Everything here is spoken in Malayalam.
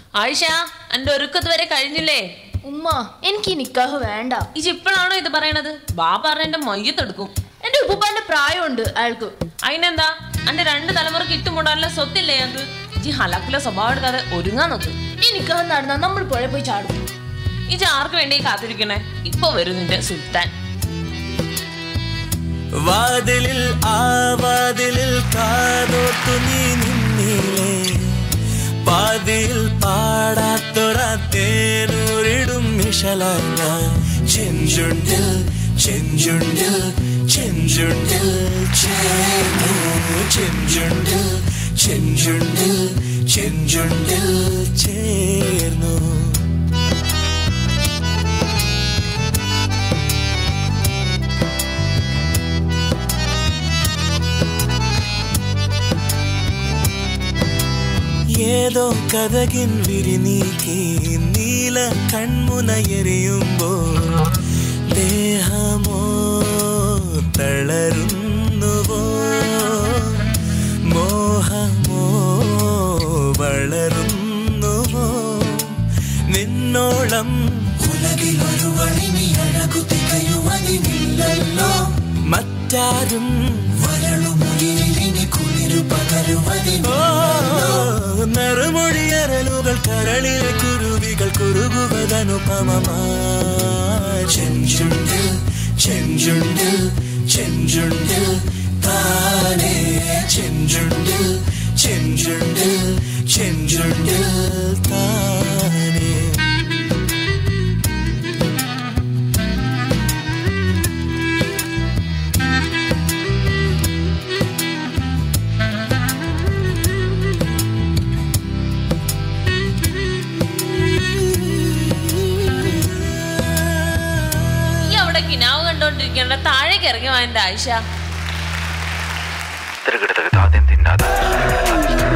ആയിഷ എന്റെ ഒരുക്കത്ത് വരെ കഴിഞ്ഞില്ലേ ഉമ്മ എനിക്ക് ഈ നിക്കാഹ് വേണ്ട ഇജ് ഇപ്പോഴാണോ ഇത് പറയണത് ബാ പറഞ്ഞ എന്റെ മയ്യത്തെടുക്കും എന്റെ ഉപ്പുപ്പാന്റെ പ്രായമുണ്ട് അയാൾക്ക് അതിനെന്താ എന്റെ രണ്ട് തലമുറക്ക് ഇട്ടുമുണ്ടാനുള്ള സ്വത്തില്ലേ ഞങ്ങൾക്ക് ഇജി ഹലാക്കിലെ സ്വഭാവം എടുക്കാതെ ഒരുങ്ങാൻ നോക്ക് ഈ നിക്കാഹ് നടന്നാൽ നമ്മൾ പുഴ പോയി ചാടും ഇജ് ആർക്ക് വേണ്ടി കാത്തിരിക്കണേ ഇപ്പൊ വരും നിന്റെ സുൽത്താൻ വാതിലിൽ ആ വാതിലിൽ കാതോർത്തു നീ നിന്നില്ലേ പാതിയിൽ പാടാത്തൊര തേനൂരിടും മിഷലങ്ങ ചെഞ്ചുണ്ടിൽ ചെഞ്ചുണ്ടിൽ ചെഞ്ചുണ്ടിൽ ചേർന്നു ചെഞ്ചുണ്ടിൽ ചെഞ്ചുണ്ടിൽ ചെഞ്ചുണ്ടിൽ ചേർന്നു ഏതോ കഥകിൻ വിരിനീക്കി നീല കൺമുനയെറിയുമ്പോൾ ദേഹമോ തളരുന്നുവോ മോഹമോ വളരുന്നുവോ നിന്നോളം ഉലകിലൊരു വഴിനി അഴകു തികയുവതിനില്ലല്ലോ മറ്റാരും വരളുമുകിലിനി കുളിരു പകരുവതിനോ നറുമൊഴിയരലുകൾ കരളിലെ കുരുവികൾ കുറുകുവതനുപമമാ ചെഞ്ചുണ്ടിൽ ചെഞ്ചുണ്ടിൽ ചെഞ്ചുണ്ടിൽ താനേ ചെഞ്ചുണ്ടിൽ ചെഞ്ചുണ്ടിൽ ചെഞ്ചുണ്ടിൽ താനേ ഈ അവിടെ കിനാവ് കണ്ടോണ്ടിരിക്കേണ്ട താഴേക്ക് ഇറങ്ങി വാ എന്റെ ആയിഷ തിരക്കിടത്തക താദ്യം തിന്നാതെ